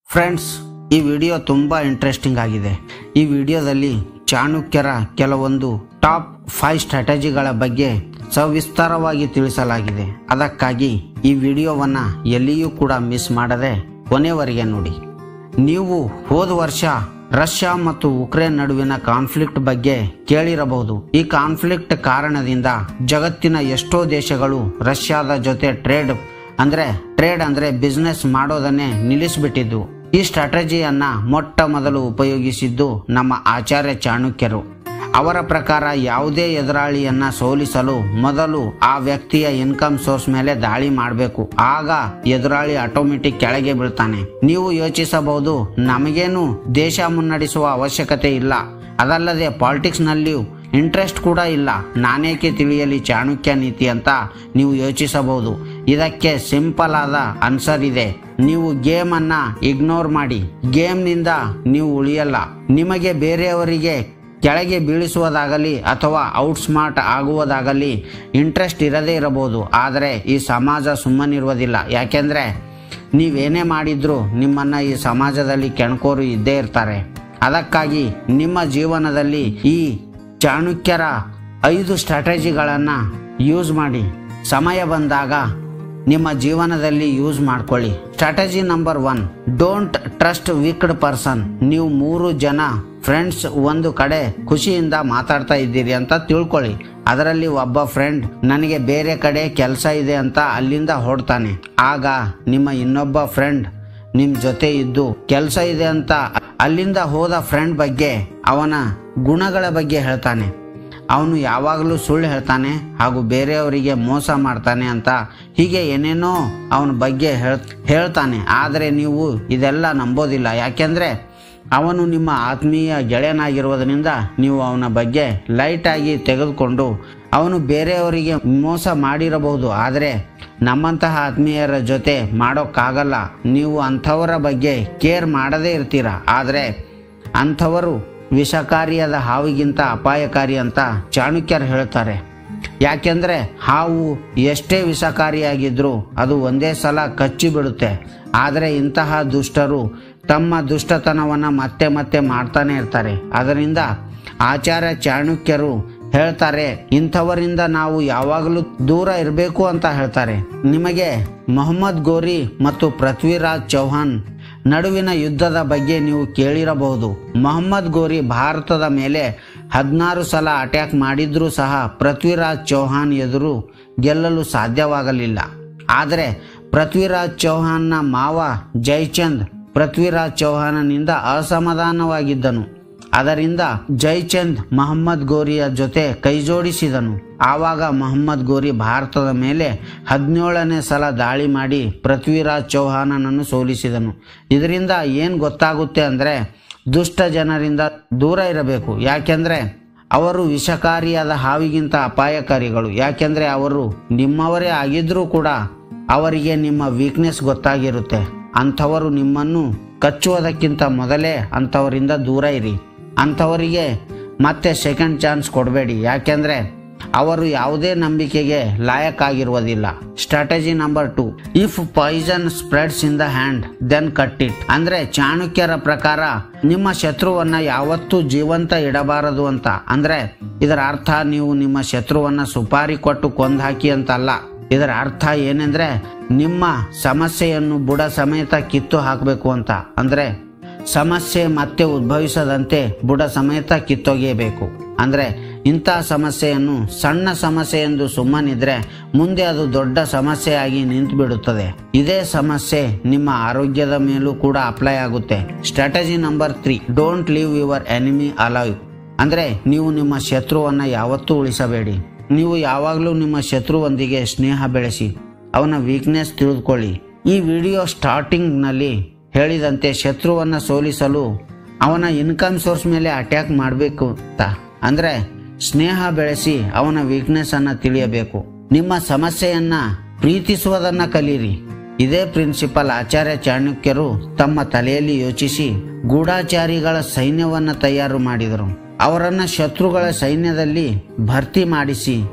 friends ಈ video ತುಂಬ interesting ಆಗಿದೆ ಈ ವಿಡಿಯೋದಲ್ಲಿ ಚಾಣಕ್ಯರ ಕೆಲವೊಂದು ಟಾಪ್ ಫೈವ್ ಸ್ಟ್ರಾಟಜಿಗಳ ಬಗ್ಗೆ ಸವಿಸ್ತಾರವಾಗಿ ತಿಳಿಸಲಾಗಿದೆ ಅದಕ್ಕಾಗಿ ಈ ವಿಡಿಯೋವನ್ನು ಎಲ್ಲಿಯೂ ಕೂಡ ಮಿಸ್ ಮಾಡದೆ ಕೊನೆವರೆಗೆ ನೋಡಿ ನೀವು ಹೋದ ವರ್ಷ ರಷ್ಯಾ ಮತ್ತು ಉಕ್ರೇನ್ ನಡುವಿನ ಕಾನ್ಫ್ಲಿಕ್ಟ್ ಬಗ್ಗೆ ಕೇಳಿರಬಹುದು ಈ ಕಾನ್ಫ್ಲಿಕ್ಟ್ ಕಾರಣದಿಂದ ಜಗತ್ತಿನ ಎಷ್ಟೋ ದೇಶಗಳು ರಷ್ಯಾದ ಜೊತೆ ಟ್ರೇಡ್ ಅಂದ್ರೆ ಟ್ರೇಡ್ ಅಂದ್ರೆ ಬಿಸ್ನೆಸ್ ಮಾಡೋದನ್ನೇ ನಿಲ್ಲಿಸ್ಬಿಟ್ಟಿದ್ದು ಈ ಸ್ಟ್ರಾಟಜಿಯನ್ನ ಮೊಟ್ಟ ಮೊದಲು ಉಪಯೋಗಿಸಿದ್ದು ನಮ್ಮ ಆಚಾರ್ಯ ಚಾಣಕ್ಯರು ಅವರ ಪ್ರಕಾರ ಯಾವುದೇ ಎದುರಾಳಿಯನ್ನ ಸೋಲಿಸಲು ಮೊದಲು ಆ ವ್ಯಕ್ತಿಯ ಇನ್ಕಮ್ ಸೋರ್ಸ್ ಮೇಲೆ ದಾಳಿ ಮಾಡಬೇಕು ಆಗ ಎದುರಾಳಿ ಆಟೋಮೆಟಿಕ್ ಕೆಳಗೆ ಬೀಳ್ತಾನೆ ನೀವು ಯೋಚಿಸಬಹುದು ನಮಗೇನು ದೇಶ ಮುನ್ನಡೆಸುವ ಅವಶ್ಯಕತೆ ಇಲ್ಲ ಅದಲ್ಲದೆ ಪಾಲಿಟಿಕ್ಸ್ ನಲ್ಲಿಯೂ ಇಂಟ್ರೆಸ್ಟ್ ಕೂಡ ಇಲ್ಲ ನಾನೇಕೆ ತಿಳಿಯಲಿ ಚಾಣಕ್ಯ ನೀತಿ ಅಂತ ನೀವು ಯೋಚಿಸಬಹುದು ಇದಕ್ಕೆ ಸಿಂಪಲ್ ಆದ ಆನ್ಸರ್ ಇದೆ ನೀವು ಗೇಮ್ ಅನ್ನ ಇಗ್ನೋರ್ ಮಾಡಿ ಗೇಮ್ನಿಂದ ನೀವು ಉಳಿಯಲ್ಲ ನಿಮಗೆ ಬೇರೆಯವರಿಗೆ ಕೆಳಗೆ ಬೀಳಿಸುವುದಾಗಲಿ ಅಥವಾ ಔಟ್ಸ್ಮಾರ್ಟ್ ಆಗುವುದಾಗಲಿ ಇಂಟ್ರೆಸ್ಟ್ ಇರದೇ ಇರಬಹುದು ಆದರೆ ಈ ಸಮಾಜ ಸುಮ್ಮನಿರುವುದಿಲ್ಲ ಯಾಕೆಂದ್ರೆ ನೀವೇನೇ ಮಾಡಿದ್ರೂ ನಿಮ್ಮನ್ನ ಈ ಸಮಾಜದಲ್ಲಿ ಕೆಣಕೋರು ಇದ್ದೇ ಇರ್ತಾರೆ ಅದಕ್ಕಾಗಿ ನಿಮ್ಮ ಜೀವನದಲ್ಲಿ ಈ ಚಾಣಕ್ಯರ ಐದು ಸ್ಟ್ರಾಟಜಿಗಳನ್ನು ಯೂಸ್ ಮಾಡಿ ಸಮಯ ಬಂದಾಗ ನಿಮ್ಮ ಜೀವನದಲ್ಲಿ ಯೂಸ್ ಮಾಡ್ಕೊಳ್ಳಿ strategy number one don't trust wicked person ನೀವು ಮೂರು ಜನ ಫ್ರೆಂಡ್ಸ್ ಒಂದು ಕಡೆ ಖುಷಿಯಿಂದ ಮಾತಾಡ್ತಾ ಇದ್ದೀರಿ ಅಂತ ತಿಳ್ಕೊಳ್ಳಿ ಅದರಲ್ಲಿ ಒಬ್ಬ ಫ್ರೆಂಡ್ ನನಗೆ ಬೇರೆ ಕಡೆ ಕೆಲಸ ಇದೆ ಅಂತ ಅಲ್ಲಿಂದ ಹೊಡ್ತಾನೆ ಆಗ ನಿಮ್ಮ ಇನ್ನೊಬ್ಬ ಫ್ರೆಂಡ್ ನಿಮ್ ಜೊತೆ ಇದ್ದು ಕೆಲಸ ಇದೆ ಅಂತ ಅಲ್ಲಿಂದ ಹೋದ ಫ್ರೆಂಡ್ ಬಗ್ಗೆ ಅವನ ಗುಣಗಳ ಬಗ್ಗೆ ಹೇಳ್ತಾನೆ ಅವನು ಯಾವಾಗಲೂ ಸುಳ್ಳು ಹೇಳ್ತಾನೆ ಹಾಗೂ ಬೇರೆಯವರಿಗೆ ಮೋಸ ಮಾಡ್ತಾನೆ ಅಂತ ಹೀಗೆ ಏನೇನೋ ಅವನ ಬಗ್ಗೆ ಹೇಳ್ ಹೇಳ್ತಾನೆ ಆದರೆ ನೀವು ಇದೆಲ್ಲ ನಂಬೋದಿಲ್ಲ ಯಾಕೆಂದರೆ ಅವನು ನಿಮ್ಮ ಆತ್ಮೀಯ ಗೆಳೆಯನಾಗಿರುವುದರಿಂದ ನೀವು ಅವನ ಬಗ್ಗೆ ಲೈಟಾಗಿ ತೆಗೆದುಕೊಂಡು ಅವನು ಬೇರೆಯವರಿಗೆ ಮೋಸ ಮಾಡಿರಬಹುದು ಆದರೆ ನಮ್ಮಂತಹ ಆತ್ಮೀಯರ ಜೊತೆ ಮಾಡೋಕ್ಕಾಗಲ್ಲ ನೀವು ಅಂಥವರ ಬಗ್ಗೆ ಕೇರ್ ಮಾಡದೇ ಇರ್ತೀರ ಆದರೆ ಅಂಥವರು ವಿಷಕಾರಿಯಾದ ಹಾವಿಗಿಂತ ಅಪಾಯಕಾರಿ ಅಂತ ಚಾಣಕ್ಯರು ಹೇಳ್ತಾರೆ ಯಾಕೆಂದರೆ ಹಾವು ಎಷ್ಟೇ ವಿಷಕಾರಿಯಾಗಿದ್ರೂ ಅದು ಒಂದೇ ಸಲ ಕಚ್ಚಿ ಬಿಡುತ್ತೆ ಆದರೆ ಇಂತಹ ದುಷ್ಟರು ತಮ್ಮ ದುಷ್ಟತನವನ್ನು ಮತ್ತೆ ಮತ್ತೆ ಮಾಡ್ತಾನೆ ಇರ್ತಾರೆ ಅದರಿಂದ ಆಚಾರ್ಯ ಚಾಣಕ್ಯರು ಹೇಳ್ತಾರೆ ಇಂಥವರಿಂದ ನಾವು ಯಾವಾಗಲೂ ದೂರ ಇರಬೇಕು ಅಂತ ಹೇಳ್ತಾರೆ ನಿಮಗೆ ಮೊಹಮ್ಮದ್ ಗೋರಿ ಮತ್ತು ಪೃಥ್ವಿರಾಜ್ ಚೌಹಾಣ್ ನಡುವಿನ ಯುದ್ಧದ ಬಗ್ಗೆ ನೀವು ಕೇಳಿರಬಹುದು ಮೊಹಮ್ಮದ್ ಗೋರಿ ಭಾರತದ ಮೇಲೆ ಹದಿನಾರು ಸಲ ಅಟ್ಯಾಕ್ ಮಾಡಿದ್ರೂ ಸಹ ಪೃಥ್ವಿರಾಜ್ ಚೌಹಾಣ್ ಎದುರು ಗೆಲ್ಲಲು ಸಾಧ್ಯವಾಗಲಿಲ್ಲ ಆದರೆ ಪೃಥ್ವಿರಾಜ್ ಚೌಹಾನ್ನ ಮಾವ ಜಯಚಂದ್ ಪೃಥ್ವಿರಾಜ್ ಚೌಹಾನನಿಂದ ಅಸಮಾಧಾನವಾಗಿದ್ದನು ಅದರಿಂದ ಜೈಚಂದ್ ಮಹಮ್ಮದ್ ಗೋರಿಯ ಜೊತೆ ಕೈಜೋಡಿಸಿದನು ಆವಾಗ ಮಹಮ್ಮದ್ ಗೋರಿ ಭಾರತದ ಮೇಲೆ ಹದಿನೇಳನೇ ಸಲ ದಾಳಿ ಮಾಡಿ ಪೃಥ್ವಿರಾಜ್ ಚೌಹಾನನನ್ನು ಸೋಲಿಸಿದನು ಇದರಿಂದ ಏನು ಗೊತ್ತಾಗುತ್ತೆ ಅಂದರೆ ದುಷ್ಟ ಜನರಿಂದ ದೂರ ಇರಬೇಕು ಯಾಕೆಂದರೆ ಅವರು ವಿಷಕಾರಿಯಾದ ಹಾವಿಗಿಂತ ಅಪಾಯಕಾರಿಗಳು ಯಾಕೆಂದರೆ ಅವರು ನಿಮ್ಮವರೇ ಆಗಿದ್ರೂ ಕೂಡ ಅವರಿಗೆ ನಿಮ್ಮ ವೀಕ್ನೆಸ್ ಗೊತ್ತಾಗಿರುತ್ತೆ ಅಂಥವರು ನಿಮ್ಮನ್ನು ಕಚ್ಚುವುದಕ್ಕಿಂತ ಮೊದಲೇ ಅಂಥವರಿಂದ ದೂರ ಇರಿ ಅಂಥವರಿಗೆ ಮತ್ತೆ ಸೆಕೆಂಡ್ ಚಾನ್ಸ್ ಕೊಡಬೇಡಿ ಯಾಕೆಂದರೆ ಅವರು ಯಾವುದೇ ನಂಬಿಕೆಗೆ ಲಾಯಕ್ಕಾಗಿರುವುದಿಲ್ಲ strategy number two if poison spreads in the hand then cut it ಅಂದ್ರೆ ಚಾಣಕ್ಯರ ಪ್ರಕಾರ ನಿಮ್ಮ ಶತ್ರುವನ್ನ ಯಾವತ್ತೂ ಜೀವಂತ ಇಡಬಾರದು ಅಂತ ಅಂದ್ರೆ ಇದರ ಅರ್ಥ ನೀವು ನಿಮ್ಮ ಶತ್ರುವನ್ನ ಸುಪಾರಿ ಕೊಟ್ಟು ಕೊಂದು ಹಾಕಿ ಅಂತಲ್ಲ ಇದರ ಅರ್ಥ ಏನೆಂದ್ರೆ ನಿಮ್ಮ ಸಮಸ್ಯೆಯನ್ನು ಬುಡ ಸಮೇತ ಕಿತ್ತು ಹಾಕಬೇಕು ಅಂತ ಅಂದ್ರೆ ಸಮಸ್ಯೆ ಮತ್ತೆ ಉದ್ಭವಿಸದಂತೆ ಬುಡ ಸಮೇತ ಕಿತ್ತೊಗೆಯಬೇಕು ಅಂದ್ರೆ ಇಂತಹ ಸಮಸ್ಯೆಯನ್ನು ಸಣ್ಣ ಸಮಸ್ಯೆ ಎಂದು ಸುಮ್ಮನಿದ್ರೆ ಮುಂದೆ ಅದು ದೊಡ್ಡ ಸಮಸ್ಯೆಯಾಗಿ ನಿಂತು ಬಿಡುತ್ತದೆ ಇದೇ ಸಮಸ್ಯೆ ನಿಮ್ಮ ಆರೋಗ್ಯದ ಮೇಲೂ ಕೂಡ ಅಪ್ಲೈ ಆಗುತ್ತೆ strategy number three don't leave your enemy alive ಅಂದ್ರೆ ನೀವು ನಿಮ್ಮ ಶತ್ರುವನ್ನ ಯಾವತ್ತೂ ಉಳಿಸಬೇಡಿ ನೀವು ಯಾವಾಗಲೂ ನಿಮ್ಮ ಶತ್ರುವೊಂದಿಗೆ ಸ್ನೇಹ ಬೆಳೆಸಿ ಅವನ ವೀಕ್ನೆಸ್ ತಿಳಿದುಕೊಳ್ಳಿ ಈ ವಿಡಿಯೋ ಸ್ಟಾರ್ಟಿಂಗ್ನಲ್ಲಿ ಹೇಳಿದಂತೆ ಶತ್ರುವನ್ನು ಸೋಲಿಸಲು ಅವನ ಇನ್ಕಮ್ ಸೋರ್ಸ್ ಮೇಲೆ ಅಟ್ಯಾಕ್ ಮಾಡಬೇಕು ಅಂತ ಅಂದರೆ ಸ್ನೇಹ ಬೆಳೆಸಿ ಅವನ ವೀಕ್ನೆಸ್ ಅನ್ನ ತಿಳಿಯಬೇಕು ನಿಮ್ಮ ಸಮಸ್ಯೆಯನ್ನ ಪ್ರೀತಿಸುವುದನ್ನ ಕಲೀರಿ ಇದೇ ಪ್ರಿನ್ಸಿಪಲ್ ಆಚಾರ್ಯ ಚಾಣಕ್ಯರು ತಮ್ಮ ತಲೆಯಲ್ಲಿ ಯೋಚಿಸಿ ಗೂಢಾಚಾರಿಗಳ ಸೈನ್ಯವನ್ನ ತಯಾರು ಮಾಡಿದರು ಅವರನ್ನ ಶತ್ರುಗಳ ಸೈನ್ಯದಲ್ಲಿ ಭರ್ತಿ ಮಾಡಿಸಿ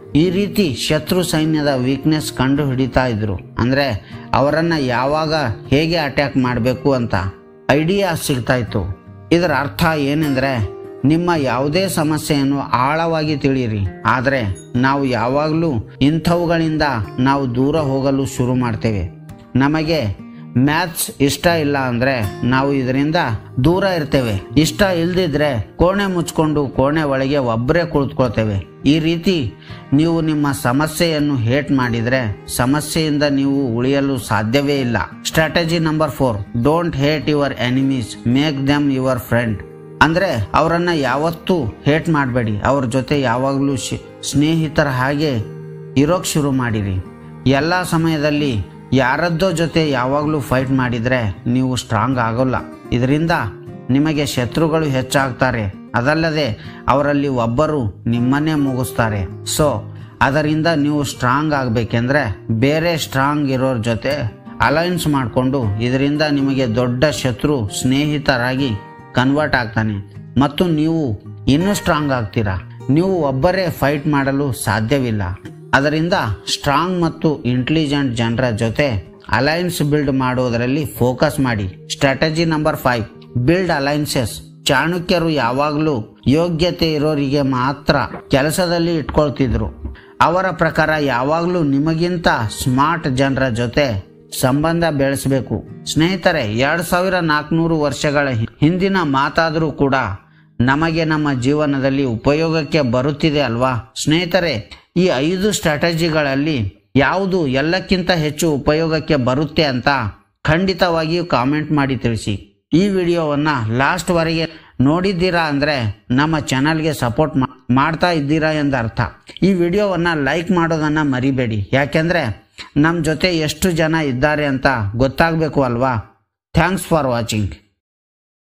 ಈ ರೀತಿ ಶತ್ರು ಸೈನ್ಯದ ವೀಕ್ನೆಸ್ ಕಂಡು ಹಿಡಿತಾ ಇದ್ರು ಅಂದ್ರೆ ಅವರನ್ನ ಯಾವಾಗ ಹೇಗೆ ಅಟ್ಯಾಕ್ ಮಾಡಬೇಕು ಅಂತ ಐಡಿಯಾ ಸಿಗ್ತಾ ಇತ್ತು ಇದರ ಅರ್ಥ ಏನೆಂದ್ರೆ ನಿಮ್ಮ ಯಾವುದೇ ಸಮಸ್ಯೆಯನ್ನು ಆಳವಾಗಿ ತಿಳಿಯಿರಿ ಆದರೆ ನಾವು ಯಾವಾಗಲೂ ಇಂಥವುಗಳಿಂದ ನಾವು ದೂರ ಹೋಗಲು ಶುರು ಮಾಡ್ತೇವೆ ನಮಗೆ ಮ್ಯಾಥ್ಸ್ ಇಷ್ಟ ಇಲ್ಲ ಅಂದ್ರೆ ನಾವು ಇದರಿಂದ ದೂರ ಇರ್ತೇವೆ ಇಷ್ಟ ಇಲ್ದಿದ್ರೆ ಕೋಣೆ ಮುಚ್ಕೊಂಡು ಕೋಣೆ ಒಳಗೆ ಒಬ್ಬರೇ ಕುಳಿತುಕೊಳ್ತೇವೆ ಈ ರೀತಿ ನೀವು ನಿಮ್ಮ ಸಮಸ್ಯೆಯನ್ನು ಹೇಟ್ ಮಾಡಿದ್ರೆ ಸಮಸ್ಯೆಯಿಂದ ನೀವು ಉಳಿಯಲು ಸಾಧ್ಯವೇ ಇಲ್ಲ strategy number four don't hate your enemies make them your friend ಅಂದ್ರೆ ಅವರನ್ನ ಯಾವತ್ತೂ ಹೇಟ್ ಮಾಡಬೇಡಿ ಅವ್ರ ಜೊತೆ ಯಾವಾಗಲೂ ಸ್ನೇಹಿತರ ಹಾಗೆ ಇರೋಕ್ ಶುರು ಮಾಡಿರಿ ಎಲ್ಲ ಸಮಯದಲ್ಲಿ ಯಾರದ್ದೋ ಜೊತೆ ಯಾವಾಗಲೂ ಫೈಟ್ ಮಾಡಿದ್ರೆ ನೀವು ಸ್ಟ್ರಾಂಗ್ ಆಗೋಲ್ಲ ಇದರಿಂದ ನಿಮಗೆ ಶತ್ರುಗಳು ಹೆಚ್ಚಾಗ್ತಾರೆ ಅದಲ್ಲದೆ ಅವರಲ್ಲಿ ಒಬ್ಬರು ನಿಮ್ಮನ್ನೇ ಮುಗಿಸ್ತಾರೆ ಸೊ ಅದರಿಂದ ನೀವು ಸ್ಟ್ರಾಂಗ್ ಆಗಬೇಕೆಂದ್ರೆ ಬೇರೆ ಸ್ಟ್ರಾಂಗ್ ಇರೋರ ಜೊತೆ ಅಲೈನ್ಸ್ ಮಾಡಿಕೊಂಡು ಇದರಿಂದ ನಿಮಗೆ ದೊಡ್ಡ ಶತ್ರು ಸ್ನೇಹಿತರಾಗಿ ಕನ್ವರ್ಟ್ ಆಗ್ತಾನೆ ಮತ್ತು ನೀವು ಇನ್ನೂ ಸ್ಟ್ರಾಂಗ್ ಆಗ್ತೀರಾ ನೀವು ಒಬ್ಬರೇ ಫೈಟ್ ಮಾಡಲು ಸಾಧ್ಯವಿಲ್ಲ ಅದರಿಂದ ಸ್ಟ್ರಾಂಗ್ ಮತ್ತು ಇಂಟೆಲಿಜೆಂಟ್ ಜನರ ಜೊತೆ ಅಲೈನ್ಸ್ ಬಿಲ್ಡ್ ಮಾಡುವುದರಲ್ಲಿ ಫೋಕಸ್ ಮಾಡಿ strategy number five build alliances ಚಾಣಕ್ಯರು ಯಾವಾಗಲೂ ಯೋಗ್ಯತೆ ಇರೋರಿಗೆ ಮಾತ್ರ ಕೆಲಸದಲ್ಲಿ ಇಟ್ಕೊಳ್ತಿದ್ರು ಅವರ ಪ್ರಕಾರ ಯಾವಾಗಲೂ ನಿಮಗಿಂತ ಸ್ಮಾರ್ಟ್ ಜನರ ಜೊತೆ ಸಂಬಂಧ ಬೆಳೆಸಬೇಕು ಸ್ನೇಹಿತರೆ ಎರಡ್ ಸಾವಿರ ನಾಲ್ಕುನೂರು ವರ್ಷಗಳ ಹಿ- ಹಿಂದಿನ ಮಾತಾದರೂ ಕೂಡ ನಮಗೆ ನಮ್ಮ ಜೀವನದಲ್ಲಿ ಉಪಯೋಗಕ್ಕೆ ಬರುತ್ತಿದೆ ಅಲ್ವಾ ಸ್ನೇಹಿತರೆ ಈ ಐದು ಸ್ಟ್ರಾಟಜಿಗಳಲ್ಲಿ ಯಾವುದು ಎಲ್ಲಕ್ಕಿಂತ ಹೆಚ್ಚು ಉಪಯೋಗಕ್ಕೆ ಬರುತ್ತೆ ಅಂತ ಖಂಡಿತವಾಗಿಯೂ ಕಾಮೆಂಟ್ ಮಾಡಿ ತಿಳಿಸಿ ಈ ವಿಡಿಯೋವನ್ನ ಲಾಸ್ಟ್ ವರೆಗೆ ನೋಡಿದ್ದೀರಾ ಅಂದ್ರೆ ನಮ್ಮ ಚಾನಲ್ಗೆ ಸಪೋರ್ಟ್ ಮಾಡ್ತಾ ಇದ್ದೀರಾ ಎಂದರ್ಥ ಈ ವಿಡಿಯೋವನ್ನ ಲೈಕ್ ಮಾಡೋದನ್ನ ಮರಿಬೇಡಿ ಯಾಕೆಂದ್ರೆ ನಮ್ಮ ಜೊತೆ ಎಷ್ಟು ಜನ ಇದ್ದಾರೆ ಅಂತ ಗೊತ್ತಾಗಬೇಕು ಅಲ್ವಾ ಥ್ಯಾಂಕ್ಸ್ ಫಾರ್ ವಾಚಿಂಗ್